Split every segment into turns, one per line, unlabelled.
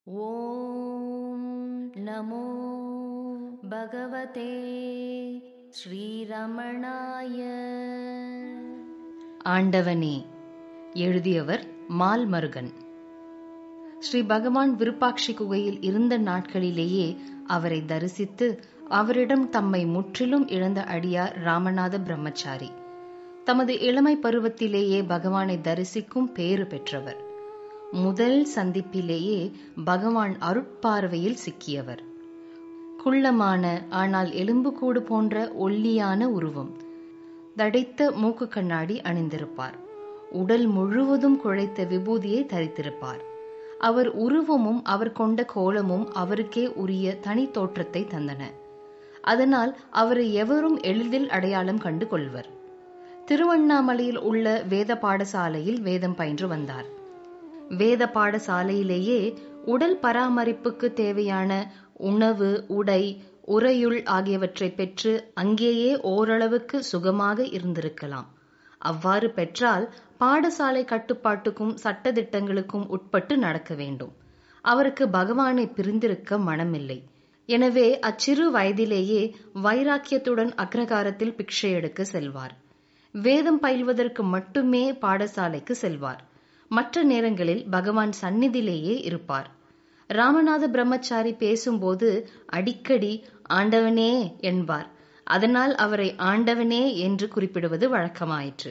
ॐ नमो भगवते ஸ்ரீரமணாய
ஆண்டவனே எழுதியவர் மால் மருகன் ஸ்ரீ பகவான் விருப்பாட்சி குகையில் இருந்த நாட்களிலேயே அவரை தரிசித்து அவரிடம் தம்மை முற்றிலும் இழந்த அடியார் ராமநாத பிரம்மச்சாரி தமது இளமை பருவத்திலேயே பகவானை தரிசிக்கும் பேறு பெற்றவர் முதல் சந்திப்பிலேயே பகவான் அருட்பார்வையில் சிக்கியவர் குள்ளமான ஆனால் எலும்புக்கூடு போன்ற ஒல்லியான உருவம் தடைத்த மூக்கு கண்ணாடி அணிந்திருப்பார் உடல் முழுவதும் குழைத்த விபூதியை தரித்திருப்பார் அவர் உருவமும் அவர் கொண்ட கோலமும் அவருக்கே உரிய தனி தோற்றத்தை தந்தன அதனால் அவரை எவரும் எளிதில் அடையாளம் கண்டு கொள்வர் திருவண்ணாமலையில் உள்ள வேத பாடசாலையில் வேதம் பயின்று வந்தார் வேத பாடசாலையிலேயே உடல் பராமரிப்புக்கு தேவையான உணவு உடை உறையுள் ஆகியவற்றை பெற்று அங்கேயே ஓரளவுக்கு சுகமாக இருந்திருக்கலாம் அவ்வாறு பெற்றால் பாடசாலை கட்டுப்பாட்டுக்கும் சட்டதிட்டங்களுக்கும் உட்பட்டு நடக்க வேண்டும் அவருக்கு பகவானை பிரிந்திருக்க மனமில்லை எனவே அச்சிறு வயதிலேயே வைராக்கியத்துடன் அக்ரகாரத்தில் பிக்ஷை எடுக்க செல்வார் வேதம் பயில்வதற்கு மட்டுமே பாடசாலைக்கு செல்வார் மற்ற நேரங்களில் பகவான் சந்நிதியிலேயே இருப்பார் ராமநாத பிரம்மச்சாரி பேசும்போது அடிக்கடி ஆண்டவனே என்பார் அதனால் அவரை ஆண்டவனே என்று குறிப்பிடுவது வழக்கமாயிற்று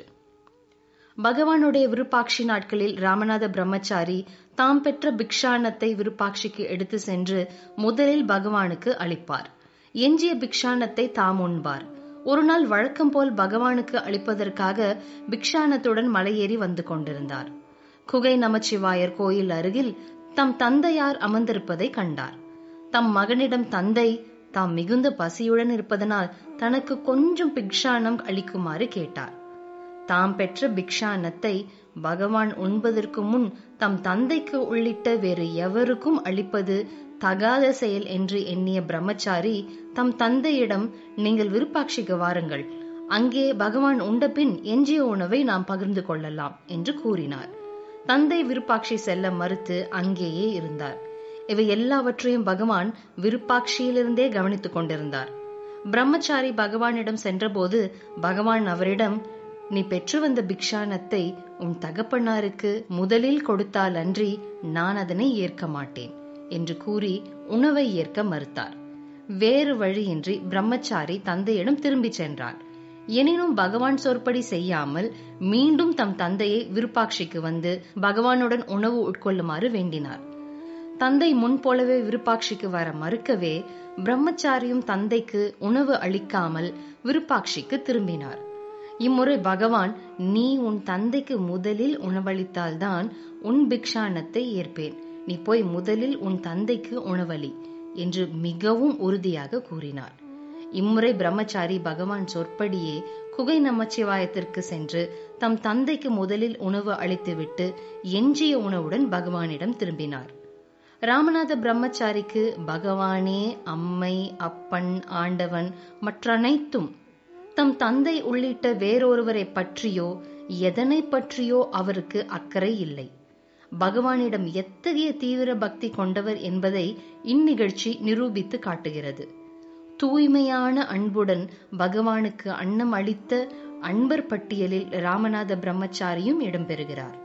பகவானுடைய விருப்பாட்சி நாட்களில் ராமநாத பிரம்மச்சாரி தாம் பெற்ற பிக்ஷானத்தை விருப்பாட்சிக்கு எடுத்து சென்று முதலில் பகவானுக்கு அளிப்பார் எஞ்சிய பிக்ஷானத்தை தாம் உண்பார் ஒரு நாள் வழக்கம் போல் பகவானுக்கு அளிப்பதற்காக பிக்ஷானத்துடன் மலையேறி வந்து கொண்டிருந்தார் குகை நமச்சிவாயர் கோயில் அருகில் தம் தந்தையார் அமர்ந்திருப்பதை கண்டார் தம் மகனிடம் தந்தை தாம் மிகுந்த பசியுடன் இருப்பதனால் தனக்கு கொஞ்சம் பிக்ஷானம் அளிக்குமாறு கேட்டார் தாம் பெற்ற பிக்ஷானத்தை பகவான் உண்பதற்கு முன் தம் தந்தைக்கு உள்ளிட்ட வேறு எவருக்கும் அளிப்பது தகாத செயல் என்று எண்ணிய பிரம்மச்சாரி தம் தந்தையிடம் நீங்கள் விருப்பாட்சிக்கு வாருங்கள் அங்கே பகவான் உண்டபின் எஞ்சிய உணவை நாம் பகிர்ந்து கொள்ளலாம் என்று கூறினார் தந்தை விருப்பாட்சி செல்ல மறுத்து அங்கேயே இருந்தார் இவை எல்லாவற்றையும் பகவான் விருப்பாட்சியிலிருந்தே கவனித்துக் கொண்டிருந்தார் பிரம்மச்சாரி பகவானிடம் சென்றபோது பகவான் அவரிடம் நீ பெற்று வந்த பிக்ஷானத்தை உன் தகப்பனாருக்கு முதலில் கொடுத்தால் அன்றி நான் அதனை ஏற்க மாட்டேன் என்று கூறி உணவை ஏற்க மறுத்தார் வேறு வழியின்றி பிரம்மச்சாரி தந்தையிடம் திரும்பிச் சென்றார் எனினும் பகவான் சொற்படி செய்யாமல் மீண்டும் தம் தந்தையை விருப்பாட்சிக்கு வந்து பகவானுடன் உணவு உட்கொள்ளுமாறு வேண்டினார் தந்தை முன் போலவே விருப்பாட்சிக்கு வர மறுக்கவே பிரம்மச்சாரியும் தந்தைக்கு உணவு அளிக்காமல் விருப்பாட்சிக்கு திரும்பினார் இம்முறை பகவான் நீ உன் தந்தைக்கு முதலில் உணவளித்தால்தான் உன் பிக்ஷானத்தை ஏற்பேன் நீ போய் முதலில் உன் தந்தைக்கு உணவளி என்று மிகவும் உறுதியாக கூறினார் இம்முறை பிரம்மச்சாரி பகவான் சொற்படியே குகை நமச்சிவாயத்திற்கு சென்று தம் தந்தைக்கு முதலில் உணவு அளித்துவிட்டு எஞ்சிய உணவுடன் பகவானிடம் திரும்பினார் ராமநாத பிரம்மச்சாரிக்கு பகவானே அம்மை அப்பன் ஆண்டவன் மற்றனைத்தும் தம் தந்தை உள்ளிட்ட வேறொருவரை பற்றியோ எதனை பற்றியோ அவருக்கு அக்கறை இல்லை பகவானிடம் எத்தகைய தீவிர பக்தி கொண்டவர் என்பதை இந்நிகழ்ச்சி நிரூபித்து காட்டுகிறது தூய்மையான அன்புடன் பகவானுக்கு அன்னம் அளித்த அன்பர் பட்டியலில் ராமநாத பிரம்மச்சாரியும் இடம்பெறுகிறார்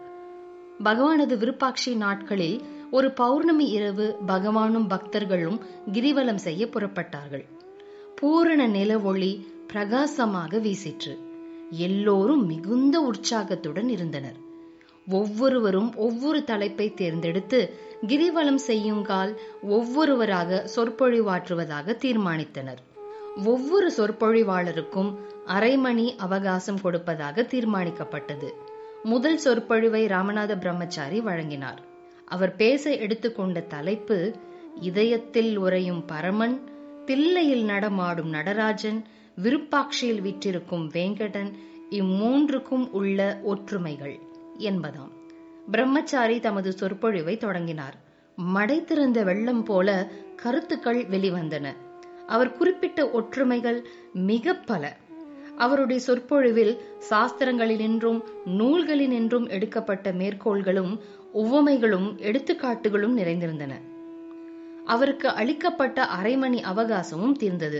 பகவானது விருப்பாட்சி நாட்களில் ஒரு பௌர்ணமி இரவு பகவானும் பக்தர்களும் கிரிவலம் செய்ய புறப்பட்டார்கள் பூரண நில ஒளி பிரகாசமாக வீசிற்று எல்லோரும் மிகுந்த உற்சாகத்துடன் இருந்தனர் ஒவ்வொருவரும் ஒவ்வொரு தலைப்பை தேர்ந்தெடுத்து கிரிவலம் செய்யுங்கால் ஒவ்வொருவராக சொற்பொழிவாற்றுவதாக தீர்மானித்தனர் ஒவ்வொரு சொற்பொழிவாளருக்கும் அரை மணி அவகாசம் கொடுப்பதாக தீர்மானிக்கப்பட்டது முதல் சொற்பொழிவை ராமநாத பிரம்மச்சாரி வழங்கினார் அவர் பேச எடுத்துக்கொண்ட தலைப்பு இதயத்தில் உறையும் பரமன் தில்லையில் நடமாடும் நடராஜன் விருப்பாட்சியில் விற்றிருக்கும் வேங்கடன் இம்மூன்றுக்கும் உள்ள ஒற்றுமைகள் என்பதாம் பிரம்மச்சாரி தமது சொற்பொழிவை தொடங்கினார் மடை திறந்த வெள்ளம் போல கருத்துக்கள் வெளிவந்தன அவர் குறிப்பிட்ட ஒற்றுமைகள் மிக பல அவருடைய சொற்பொழிவில் சாஸ்திரங்களினின்றும் நூல்களினின்றும் எடுக்கப்பட்ட மேற்கோள்களும் உவமைகளும் எடுத்துக்காட்டுகளும் நிறைந்திருந்தன அவருக்கு அளிக்கப்பட்ட அரை மணி அவகாசமும் தீர்ந்தது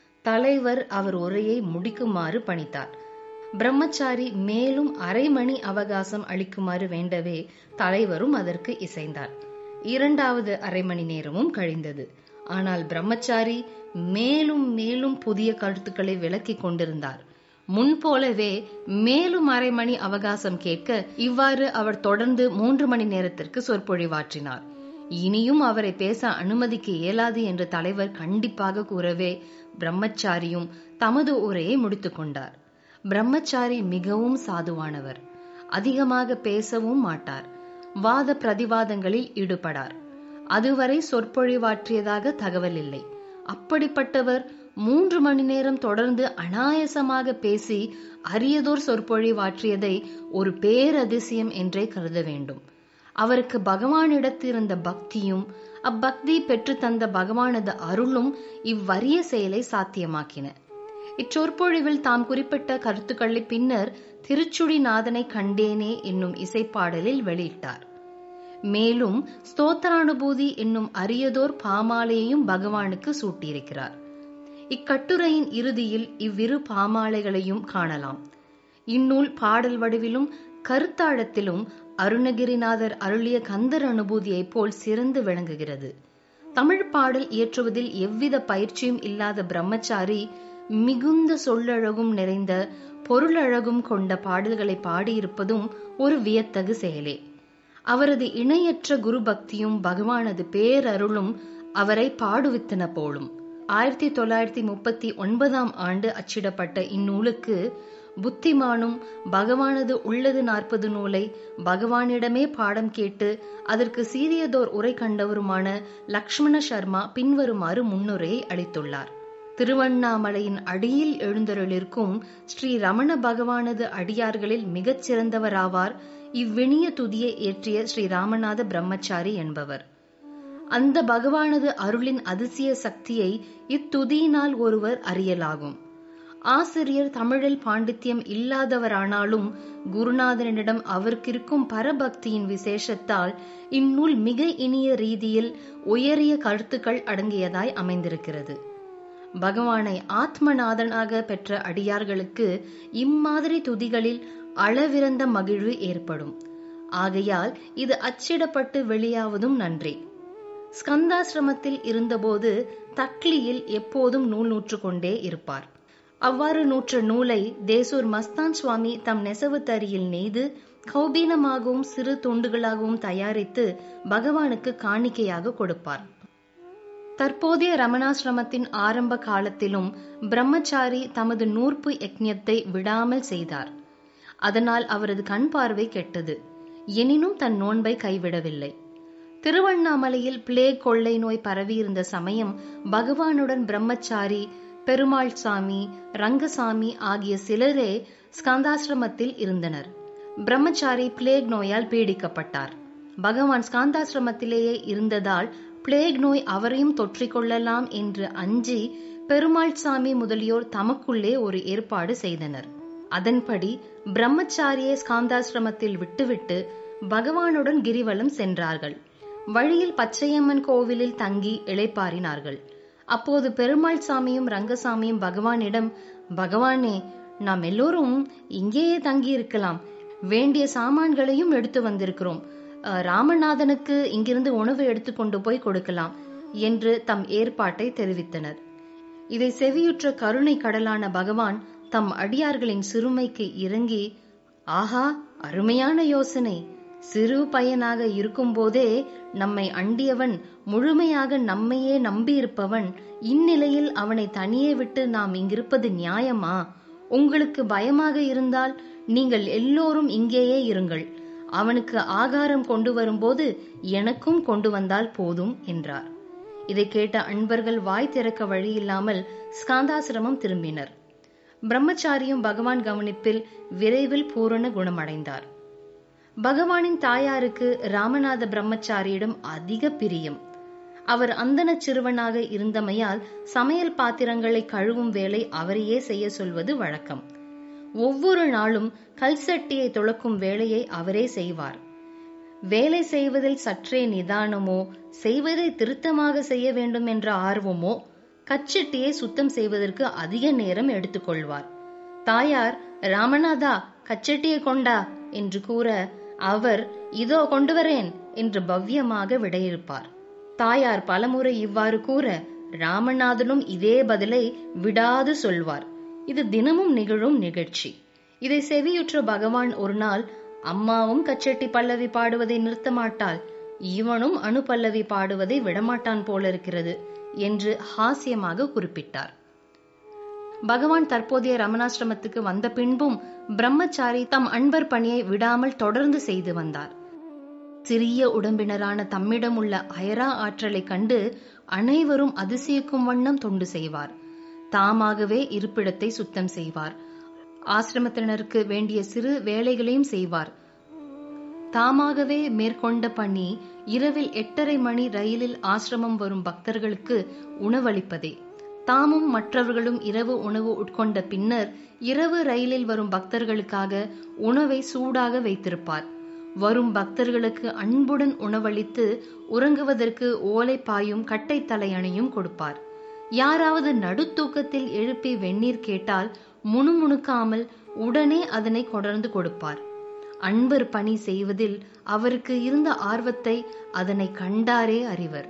தலைவர் அவர் உரையை முடிக்குமாறு பணித்தார் பிரம்மச்சாரி மேலும் அரை மணி அவகாசம் அளிக்குமாறு வேண்டவே தலைவரும் அதற்கு இசைந்தார் இரண்டாவது அரை மணி நேரமும் கழிந்தது ஆனால் பிரம்மச்சாரி மேலும் மேலும் புதிய கருத்துக்களை விளக்கிக் கொண்டிருந்தார் முன்போலவே மேலும் அரை மணி அவகாசம் கேட்க இவ்வாறு அவர் தொடர்ந்து மூன்று மணி நேரத்திற்கு சொற்பொழிவாற்றினார் இனியும் அவரை பேச அனுமதிக்க இயலாது என்று தலைவர் கண்டிப்பாக கூறவே பிரம்மச்சாரியும் தமது உரையை முடித்துக் கொண்டார் பிரம்மச்சாரி மிகவும் சாதுவானவர் அதிகமாக பேசவும் மாட்டார் வாத பிரதிவாதங்களில் ஈடுபடார் அதுவரை சொற்பொழிவாற்றியதாக தகவல் இல்லை அப்படிப்பட்டவர் மூன்று மணி நேரம் தொடர்ந்து அனாயசமாக பேசி அரியதோர் சொற்பொழிவாற்றியதை ஒரு பேரதிசயம் என்றே கருத வேண்டும் அவருக்கு பகவானிடத்திருந்த பக்தியும் அப்பக்தி பெற்று தந்த பகவானது அருளும் இவ்வரிய செயலை சாத்தியமாக்கின இச்சொற்பொழிவில் தாம் குறிப்பிட்ட கருத்துக்களை பின்னர் திருச்சுடி நாதனை கண்டேனே என்னும் இசைப்பாடலில் வெளியிட்டார் மேலும் ஸ்தோத்திரானுபூதி என்னும் அரியதோர் பாமாலையையும் பகவானுக்கு சூட்டியிருக்கிறார் இக்கட்டுரையின் இறுதியில் இவ்விரு பாமாலைகளையும் காணலாம் இந்நூல் பாடல் வடிவிலும் கருத்தாழத்திலும் அருணகிரிநாதர் அருளிய கந்தர் அனுபூதியைப் போல் சிறந்து விளங்குகிறது தமிழ் பாடல் இயற்றுவதில் எவ்வித பயிற்சியும் இல்லாத பிரம்மச்சாரி மிகுந்த சொல்லழகும் நிறைந்த பொருளழகும் கொண்ட பாடல்களை பாடியிருப்பதும் ஒரு வியத்தகு செயலே அவரது இணையற்ற குரு பக்தியும் பகவானது பேரருளும் அவரை பாடுவித்தன போலும் ஆயிரத்தி தொள்ளாயிரத்தி முப்பத்தி ஒன்பதாம் ஆண்டு அச்சிடப்பட்ட இந்நூலுக்கு புத்திமானும் பகவானது உள்ளது நாற்பது நூலை பகவானிடமே பாடம் கேட்டு அதற்கு சீரியதோர் உரை கண்டவருமான லக்ஷ்மண சர்மா பின்வருமாறு முன்னுரையை அளித்துள்ளார் திருவண்ணாமலையின் அடியில் எழுந்தருளிருக்கும் ஸ்ரீ ரமண பகவானது அடியார்களில் மிகச் சிறந்தவராவார் இவ்வினிய துதியை ஏற்றிய ஸ்ரீ ராமநாத பிரம்மச்சாரி என்பவர் அந்த பகவானது அருளின் அதிசய சக்தியை இத்துதியினால் ஒருவர் அறியலாகும் ஆசிரியர் தமிழில் பாண்டித்யம் இல்லாதவரானாலும் குருநாதனிடம் அவருக்கிருக்கும் பரபக்தியின் விசேஷத்தால் இந்நூல் மிக இனிய ரீதியில் உயரிய கருத்துக்கள் அடங்கியதாய் அமைந்திருக்கிறது பகவானை ஆத்மநாதனாக பெற்ற அடியார்களுக்கு இம்மாதிரி துதிகளில் அளவிறந்த மகிழ்வு ஏற்படும் ஆகையால் இது அச்சிடப்பட்டு வெளியாவதும் நன்றே ஸ்கந்தாசிரமத்தில் இருந்தபோது தக்லியில் எப்போதும் நூல் நூற்று கொண்டே இருப்பார் அவ்வாறு நூற்ற நூலை தேசூர் மஸ்தான் சுவாமி தம் நெசவு தறியில் நெய்து கௌபீனமாகவும் சிறு துண்டுகளாகவும் தயாரித்து பகவானுக்கு காணிக்கையாக கொடுப்பார் தற்போதைய ரமணாசிரமத்தின் ஆரம்ப காலத்திலும் பிரம்மச்சாரி தமது நூற்பு யக்ஞத்தை விடாமல் செய்தார் அதனால் அவரது கண் பார்வை கெட்டது எனினும் தன் நோன்பை கைவிடவில்லை திருவண்ணாமலையில் பிளேக் கொள்ளை நோய் பரவியிருந்த சமயம் பகவானுடன் பிரம்மச்சாரி பெருமாள் சாமி ரங்கசாமி ஆகிய சிலரே ஸ்காந்தாசிரமத்தில் இருந்தனர் பிரம்மச்சாரி பிளேக் நோயால் பீடிக்கப்பட்டார் பகவான் ஸ்காந்தாசிரமத்திலேயே இருந்ததால் பிளேக் நோய் அவரையும் தொற்றிக்கொள்ளலாம் என்று அஞ்சி பெருமாள் சாமி முதலியோர் தமக்குள்ளே ஒரு ஏற்பாடு செய்தனர் அதன்படி பிரம்மச்சாரியை ஸ்காந்தாசிரமத்தில் விட்டுவிட்டு பகவானுடன் கிரிவலம் சென்றார்கள் வழியில் பச்சையம்மன் கோவிலில் தங்கி இளைப்பாறினார்கள் அப்போது பெருமாள் சாமியும் ரங்கசாமியும் பகவானிடம் பகவானே நாம் எல்லோரும் இங்கேயே தங்கி இருக்கலாம் வேண்டிய சாமான்களையும் எடுத்து வந்திருக்கிறோம் ராமநாதனுக்கு இங்கிருந்து உணவு எடுத்துக்கொண்டு போய் கொடுக்கலாம் என்று தம் ஏற்பாட்டை தெரிவித்தனர் இதை செவியுற்ற கருணை கடலான பகவான் தம் அடியார்களின் சிறுமைக்கு இறங்கி ஆஹா அருமையான யோசனை சிறு பையனாக இருக்கும்போதே நம்மை அண்டியவன் முழுமையாக நம்மையே நம்பியிருப்பவன் இந்நிலையில் அவனை தனியே விட்டு நாம் இங்கிருப்பது நியாயமா உங்களுக்கு பயமாக இருந்தால் நீங்கள் எல்லோரும் இங்கேயே இருங்கள் அவனுக்கு ஆகாரம் கொண்டு வரும்போது எனக்கும் கொண்டு வந்தால் போதும் என்றார் இதை கேட்ட அன்பர்கள் வாய் திறக்க வழியில்லாமல் ஸ்காந்தாசிரமம் திரும்பினர் பிரம்மச்சாரியும் பகவான் கவனிப்பில் விரைவில் பூரண குணமடைந்தார் பகவானின் தாயாருக்கு ராமநாத பிரம்மச்சாரியிடம் அதிக பிரியம் அவர் அந்தன சிறுவனாக இருந்தமையால் சமையல் பாத்திரங்களை கழுவும் வேலை அவரையே செய்ய சொல்வது வழக்கம் ஒவ்வொரு நாளும் கல்சட்டியை துளக்கும் வேலையை அவரே செய்வார் வேலை செய்வதில் சற்றே நிதானமோ செய்வதை திருத்தமாக செய்ய வேண்டும் என்ற ஆர்வமோ கச்சட்டியை சுத்தம் செய்வதற்கு அதிக நேரம் எடுத்துக்கொள்வார் தாயார் ராமநாதா கச்சட்டியை கொண்டா என்று கூற அவர் இதோ கொண்டு வரேன் என்று பவ்யமாக விடையிறுப்பார் தாயார் பலமுறை இவ்வாறு கூற ராமநாதனும் இதே பதிலை விடாது சொல்வார் இது தினமும் நிகழும் நிகழ்ச்சி இதை செவியுற்ற பகவான் ஒரு நாள் அம்மாவும் கச்சட்டி பல்லவி பாடுவதை நிறுத்த மாட்டாள் இவனும் அணு பல்லவி பாடுவதை விடமாட்டான் போல இருக்கிறது என்று ஹாஸ்யமாக குறிப்பிட்டார் பகவான் தற்போதைய ரமணாசிரமத்துக்கு வந்த பின்பும் பிரம்மச்சாரி தம் அன்பர் பணியை விடாமல் தொடர்ந்து செய்து வந்தார் சிறிய உடம்பினரான தம்மிடம் உள்ள அயரா ஆற்றலை கண்டு அனைவரும் அதிசயிக்கும் வண்ணம் தொண்டு செய்வார் தாமாகவே இருப்பிடத்தை சுத்தம் செய்வார் ஆசிரமத்தினருக்கு வேண்டிய சிறு வேலைகளையும் செய்வார் தாமாகவே மேற்கொண்ட பணி இரவில் எட்டரை மணி ரயிலில் ஆசிரமம் வரும் பக்தர்களுக்கு உணவளிப்பதே தாமும் மற்றவர்களும் இரவு உணவு உட்கொண்ட பின்னர் இரவு ரயிலில் வரும் பக்தர்களுக்காக உணவை சூடாக வைத்திருப்பார் வரும் பக்தர்களுக்கு அன்புடன் உணவளித்து உறங்குவதற்கு ஓலை பாயும் கட்டை தலையணையும் கொடுப்பார் யாராவது நடுத்தூக்கத்தில் எழுப்பி வெந்நீர் கேட்டால் முணுமுணுக்காமல் உடனே அதனை கொடர்ந்து கொடுப்பார் அன்பர் பணி செய்வதில் அவருக்கு இருந்த ஆர்வத்தை அதனை கண்டாரே அறிவர்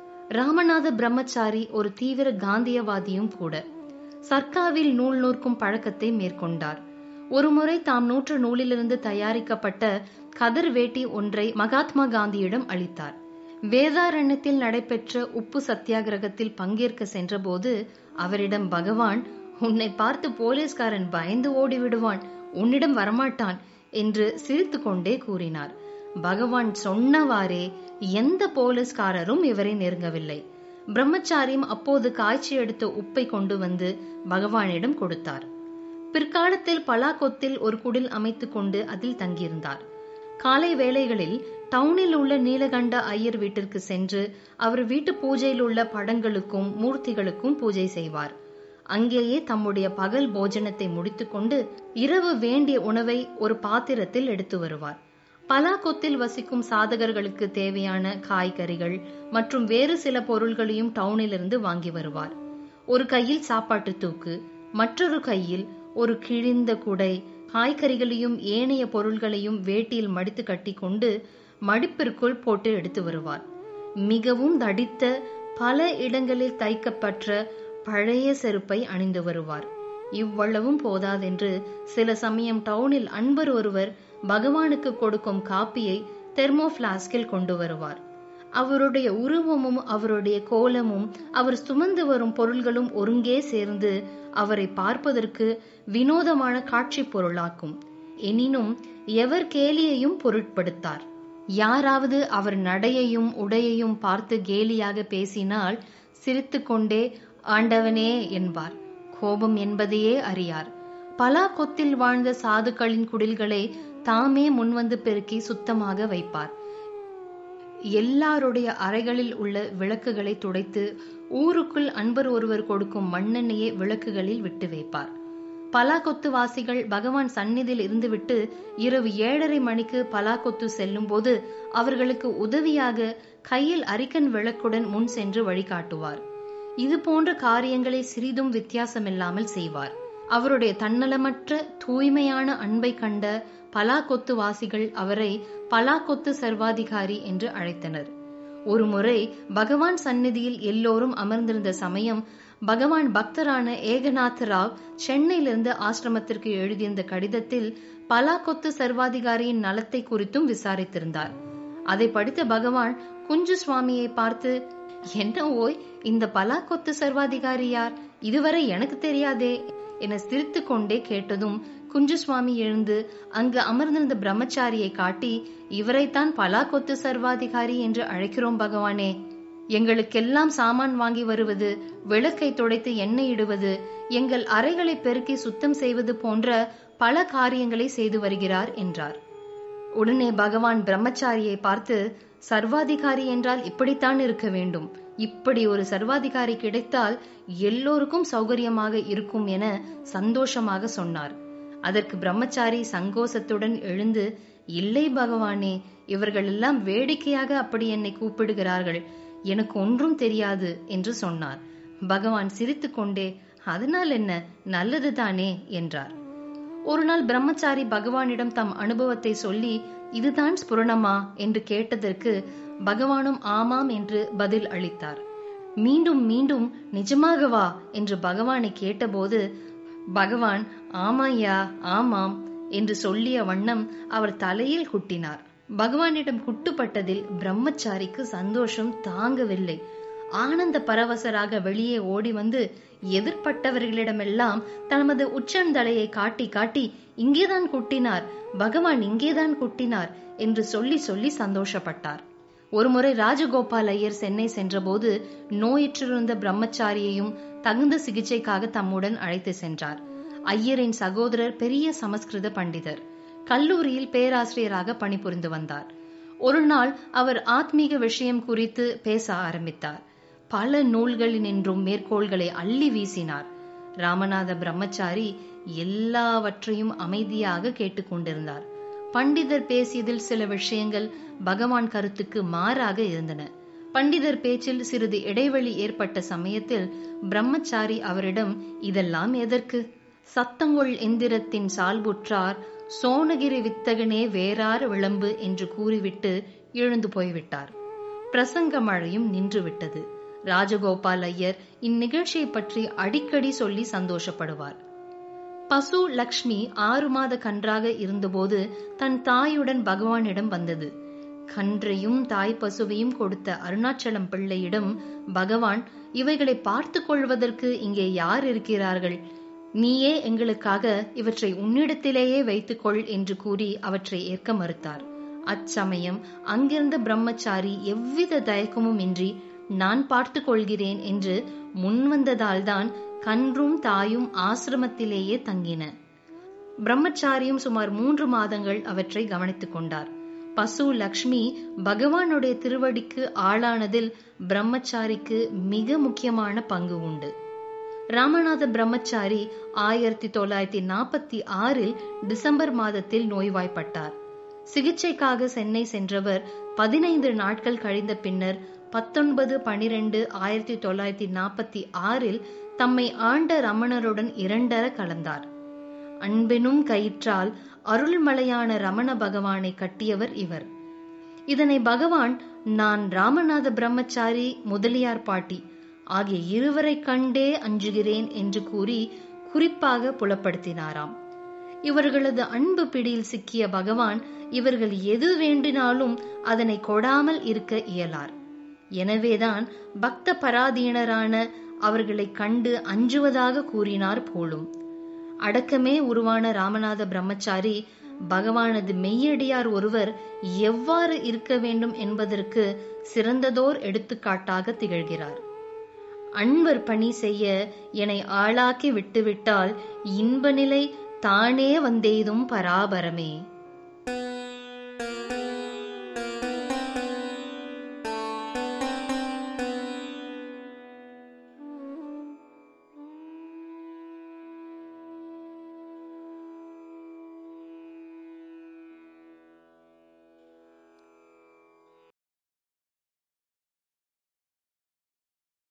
ராமநாத பிரம்மச்சாரி ஒரு தீவிர காந்தியவாதியும் கூட சர்க்காவில் நூல் நூற்கும் பழக்கத்தை மேற்கொண்டார் ஒருமுறை தாம் நூற்ற நூலிலிருந்து தயாரிக்கப்பட்ட கதர் வேட்டி ஒன்றை மகாத்மா காந்தியிடம் அளித்தார் வேதாரண்யத்தில் நடைபெற்ற உப்பு சத்தியாகிரகத்தில் பங்கேற்க சென்றபோது அவரிடம் பகவான் உன்னை பார்த்து போலீஸ்காரன் பயந்து ஓடி விடுவான் உன்னிடம் வரமாட்டான் என்று சிரித்துக்கொண்டே கூறினார் பகவான் சொன்னவாறே எந்த போலீஸ்காரரும் இவரை நெருங்கவில்லை பிரம்மச்சாரியும் அப்போது காய்ச்சி எடுத்த உப்பை கொண்டு வந்து பகவானிடம் கொடுத்தார் பிற்காலத்தில் பலாக்கொத்தில் ஒரு குடில் அமைத்துக் கொண்டு அதில் தங்கியிருந்தார் காலை வேளைகளில் டவுனில் உள்ள நீலகண்ட ஐயர் வீட்டிற்கு சென்று அவர் வீட்டு பூஜையில் உள்ள படங்களுக்கும் மூர்த்திகளுக்கும் பூஜை செய்வார் அங்கேயே தம்முடைய பகல் போஜனத்தை முடித்துக்கொண்டு இரவு வேண்டிய உணவை ஒரு பாத்திரத்தில் எடுத்து வருவார் பலாக்கொத்தில் வசிக்கும் சாதகர்களுக்கு தேவையான காய்கறிகள் மற்றும் வேறு சில பொருள்களையும் டவுனிலிருந்து வாங்கி வருவார் ஒரு கையில் சாப்பாட்டு தூக்கு மற்றொரு கையில் ஒரு கிழிந்த குடை காய்கறிகளையும் ஏனைய பொருள்களையும் வேட்டியில் மடித்து கட்டி கொண்டு மடிப்பிற்குள் போட்டு எடுத்து வருவார் மிகவும் தடித்த பல இடங்களில் தைக்கப்பட்ட பழைய செருப்பை அணிந்து வருவார் இவ்வளவும் போதாதென்று சில சமயம் டவுனில் அன்பர் ஒருவர் பகவானுக்கு கொடுக்கும் காப்பியை தெர்மோ பிளாஸ்கில் கொண்டு வருவார் அவருடைய உருவமும் அவருடைய கோலமும் அவர் சுமந்து வரும் பொருள்களும் ஒருங்கே சேர்ந்து அவரை பார்ப்பதற்கு வினோதமான காட்சி பொருளாக்கும் எனினும் எவர் கேலியையும் பொருட்படுத்தார் யாராவது அவர் நடையையும் உடையையும் பார்த்து கேலியாக பேசினால் சிரித்துக்கொண்டே ஆண்டவனே என்பார் கோபம் என்பதையே அறியார் பலா கொத்தில் வாழ்ந்த சாதுக்களின் குடில்களை தாமே முன்வந்து பெருக்கி சுத்தமாக வைப்பார் எல்லாருடைய அறைகளில் உள்ள விளக்குகளை துடைத்து ஊருக்குள் அன்பர் ஒருவர் கொடுக்கும் மண்ணெண்ணெயை விளக்குகளில் விட்டு வைப்பார் பலாக்கொத்து வாசிகள் பகவான் சந்நிதியில் இருந்துவிட்டு இரவு ஏழரை மணிக்கு பலாக்கொத்து செல்லும் போது அவர்களுக்கு உதவியாக கையில் அரிக்கன் விளக்குடன் முன் சென்று வழிகாட்டுவார் இது போன்ற காரியங்களை சிறிதும் வித்தியாசமில்லாமல் செய்வார் அவருடைய தன்னலமற்ற தூய்மையான அன்பை கண்ட பலாக்கொத்து வாசிகள் அவரை பலாக்கொத்து சர்வாதிகாரி என்று அழைத்தனர் ஒருமுறை பகவான் சந்நிதியில் எல்லோரும் அமர்ந்திருந்த சமயம் பகவான் பக்தரான ஏகநாத் ராவ் சென்னையிலிருந்து ஆசிரமத்திற்கு எழுதியிருந்த கடிதத்தில் பலாக்கொத்து சர்வாதிகாரியின் நலத்தை குறித்தும் விசாரித்திருந்தார் அதை படித்த பகவான் குஞ்சு சுவாமியை பார்த்து என்ன ஓய் இந்த பலாக்கொத்து சர்வாதிகாரி யார் இதுவரை எனக்கு தெரியாதே என சிரித்து கொண்டே கேட்டதும் குஞ்சுசுவாமி எழுந்து அங்கு அமர்ந்திருந்த பிரம்மச்சாரியை காட்டி இவரைத்தான் பலாக்கொத்து சர்வாதிகாரி என்று அழைக்கிறோம் பகவானே எங்களுக்கெல்லாம் சாமான் வாங்கி வருவது விளக்கை துடைத்து எண்ணெய் இடுவது எங்கள் அறைகளை பெருக்கி சுத்தம் செய்வது போன்ற பல காரியங்களை செய்து வருகிறார் என்றார் உடனே பகவான் பிரம்மச்சாரியை பார்த்து சர்வாதிகாரி என்றால் இப்படித்தான் இருக்க வேண்டும் இப்படி ஒரு சர்வாதிகாரி கிடைத்தால் எல்லோருக்கும் சௌகரியமாக இருக்கும் என சந்தோஷமாக சொன்னார் அதற்கு பிரம்மச்சாரி சங்கோசத்துடன் எழுந்து இல்லை பகவானே இவர்கள் எல்லாம் வேடிக்கையாக அப்படி என்னை கூப்பிடுகிறார்கள் எனக்கு ஒன்றும் தெரியாது என்று சொன்னார் பகவான் சிரித்துக்கொண்டே அதனால் என்ன நல்லது தானே என்றார் ஒரு நாள் பிரம்மச்சாரி பகவானிடம் தம் அனுபவத்தை சொல்லி இதுதான் ஸ்புரணமா என்று கேட்டதற்கு பகவானும் ஆமாம் என்று பதில் அளித்தார் மீண்டும் மீண்டும் நிஜமாகவா என்று பகவானை கேட்டபோது பகவான் ஆமாய்யா ஆமாம் என்று சொல்லிய வண்ணம் அவர் தலையில் குட்டினார் பகவானிடம் குட்டுப்பட்டதில் பிரம்மச்சாரிக்கு சந்தோஷம் தாங்கவில்லை ஆனந்த பரவசராக வெளியே ஓடி வந்து எதிர்ப்பட்டவர்களிடமெல்லாம் தனது உச்சந்தலையை காட்டி காட்டி இங்கேதான் குட்டினார் பகவான் இங்கேதான் குட்டினார் என்று சொல்லி சொல்லி சந்தோஷப்பட்டார் ஒருமுறை ராஜகோபால் ஐயர் சென்னை சென்றபோது நோயுற்றிருந்த பிரம்மச்சாரியையும் தகுந்த சிகிச்சைக்காக தம்முடன் அழைத்து சென்றார் ஐயரின் சகோதரர் பெரிய சமஸ்கிருத பண்டிதர் கல்லூரியில் பேராசிரியராக பணிபுரிந்து வந்தார் ஒரு நாள் அவர் ஆத்மீக விஷயம் குறித்து பேச ஆரம்பித்தார் பல நூல்களினின்றும் மேற்கோள்களை அள்ளி வீசினார் ராமநாத பிரம்மச்சாரி எல்லாவற்றையும் அமைதியாக கேட்டுக்கொண்டிருந்தார் பண்டிதர் பேசியதில் சில விஷயங்கள் பகவான் கருத்துக்கு மாறாக இருந்தன பண்டிதர் பேச்சில் சிறிது இடைவெளி ஏற்பட்ட சமயத்தில் பிரம்மச்சாரி அவரிடம் இதெல்லாம் எதற்கு சத்தங்கொள் எந்திரத்தின் சால்புற்றார் சோனகிரி வித்தகனே வேறாறு விளம்பு என்று கூறிவிட்டு எழுந்து போய்விட்டார் பிரசங்க மழையும் நின்றுவிட்டது ராஜகோபால் ஐயர் இந்நிகழ்ச்சியை பற்றி அடிக்கடி சொல்லி சந்தோஷப்படுவார் பசு லக்ஷ்மி ஆறு மாத கன்றாக இருந்தபோது தன் தாயுடன் பகவானிடம் வந்தது கன்றையும் தாய் பசுவையும் கொடுத்த அருணாச்சலம் பிள்ளையிடம் பகவான் இவைகளை பார்த்து கொள்வதற்கு இங்கே யார் இருக்கிறார்கள் நீயே எங்களுக்காக இவற்றை உன்னிடத்திலேயே வைத்துக்கொள் என்று கூறி அவற்றை ஏற்க மறுத்தார் அச்சமயம் அங்கிருந்த பிரம்மச்சாரி எவ்வித தயக்கமும் இன்றி நான் பார்த்து கொள்கிறேன் என்று முன்வந்ததால்தான் கன்றும் தாயும் ஆசிரமத்திலேயே தங்கின பிரம்மச்சாரியும் சுமார் மூன்று மாதங்கள் அவற்றை கவனித்துக் கொண்டார் பசு லக்ஷ்மி பகவானுடைய திருவடிக்கு ஆளானதில் பிரம்மச்சாரிக்கு மிக முக்கியமான பங்கு உண்டு ராமநாத பிரம்மச்சாரி ஆயிரத்தி தொள்ளாயிரத்தி நாற்பத்தி ஆறில் டிசம்பர் மாதத்தில் நோய்வாய்ப்பட்டார் சிகிச்சைக்காக சென்னை சென்றவர் பதினைந்து நாட்கள் கழிந்த பின்னர் பத்தொன்பது பனிரெண்டு ஆயிரத்தி தொள்ளாயிரத்தி நாற்பத்தி ஆறில் தம்மை ஆண்ட ரமணருடன் இரண்டர கலந்தார் அன்பெனும் கயிற்றால் அருள்மலையான ரமண பகவானை கட்டியவர் இவர் இதனை பகவான் நான் ராமநாத பிரம்மச்சாரி முதலியார் பாட்டி ஆகிய இருவரை கண்டே அஞ்சுகிறேன் என்று கூறி குறிப்பாக புலப்படுத்தினாராம் இவர்களது அன்பு பிடியில் சிக்கிய பகவான் இவர்கள் எது வேண்டினாலும் அதனை கொடாமல் இருக்க இயலார் எனவேதான் பக்த பராதீனரான அவர்களை கண்டு அஞ்சுவதாக கூறினார் போலும் அடக்கமே உருவான ராமநாத பிரம்மச்சாரி பகவானது மெய்யடியார் ஒருவர் எவ்வாறு இருக்க வேண்டும் என்பதற்கு சிறந்ததோர் எடுத்துக்காட்டாக திகழ்கிறார் அன்பர் பணி செய்ய என்னை ஆளாக்கி விட்டுவிட்டால் இன்ப நிலை தானே வந்தெய்தும் பராபரமே